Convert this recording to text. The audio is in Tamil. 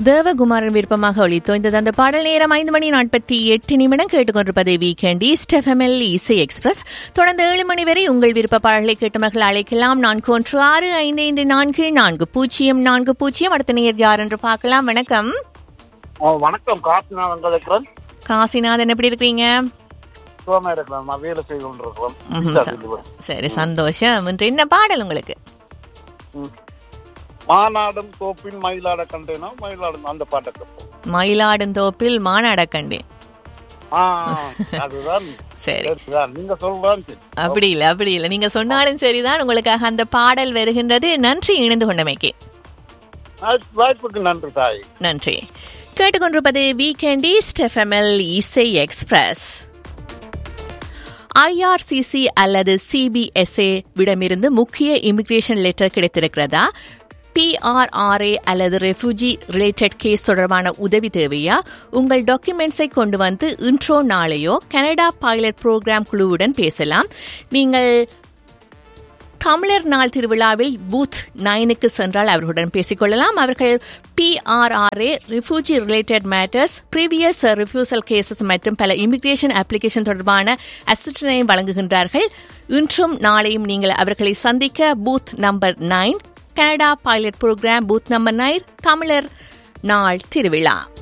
தேவகுமாரன் விருப்பமாக ஒளித்தோய்ந்தது அந்த பாடல் நேரம் ஐந்து மணி நாற்பத்தி எட்டு நிமிடம் கேட்டுக்கொண்டிருப்பது வீக்கெண்ட் ஈஸ்ட் எஃப்எம்எல் இசை எக்ஸ்பிரஸ் தொடர்ந்து ஏழு மணி வரை உங்கள் விருப்ப பாடலை கேட்டவர்கள் அழைக்கலாம் நான்கு ஒன்று ஆறு ஐந்து ஐந்து நான்கு நான்கு பூஜ்ஜியம் நான்கு பூஜ்ஜியம் அடுத்த நேர் யார் என்று பார்க்கலாம் வணக்கம் ஆ, வணக்கம் காசிநாதன் இருக்கிறேன் காசிநாதன் எப்படி இருக்கிறீங்க சுகமா இருக்கிறேன் நான் வேலை செய்து கொண்டிருக்கிறேன் ம்ஹும். வீட்டா சொல்லுவேன். சரி சந்தோஷம் இன்று என்ன பாடல் உங்களுக்கு ம். மாநாடும் தோப்பில் மயிலாட கண்டேனா மயிலாடும் அந்த பாட்டை கேட்போம் மயிலாடுந்தோப்பில் மாநாட கண்டேன் ஆ, அதுதான் சரி சரிதான் நீங்க சொல்றதான் சரி அப்படி இல்லை அப்படி இல்லை நீங்க சொன்னாலும் சரிதான் உங்களுக்காக அந்த பாடல் வருகின்றது நன்றி இணைந்து கொண்டமைக்கு வாய்ப்பு- வாய்ப்புக்கு நன்றி தாய் நன்றி கேட்டுக்கொண்டிருப்பது வீக்கெண்ட் ஈஸ்ட் எஃப்எம்எல் இசை எக்ஸ்பிரஸ் ஐஆர்சிசி அல்லது சிபிஎஸ்ஏ விடமிருந்து முக்கிய இமிகிரேஷன் லெட்டர் கிடைத்திருக்கிறதா பிஆர்ஆர்ஏ அல்லது ரெஃப்யூஜி ரிலேட்டட் கேஸ் தொடர்பான உதவி தேவையா உங்கள் டாக்குமெண்ட்ஸை கொண்டு வந்து இன்ட்ரோ நாளையோ கனடா பைலட் ப்ரோக்ராம் குழுவுடன் பேசலாம் நீங்கள் தமிழர் நாள் திருவிழாவில் பூத் நைனுக்கு சென்றால் அவர்களுடன் பேசிக்கொள்ளலாம் அவர்கள் PRRA refugee related matters previous refusal cases மற்றும் பல இமிகிரேஷன் அப்ளிகேஷன் தொடர்பான அசிஸ்டனையும் வழங்குகின்றார்கள் இன்றும் நாளையும் நீங்கள் அவர்களை சந்திக்க booth number nine Canada pilot programme booth number nine தமிழர் நாள் திருவிழா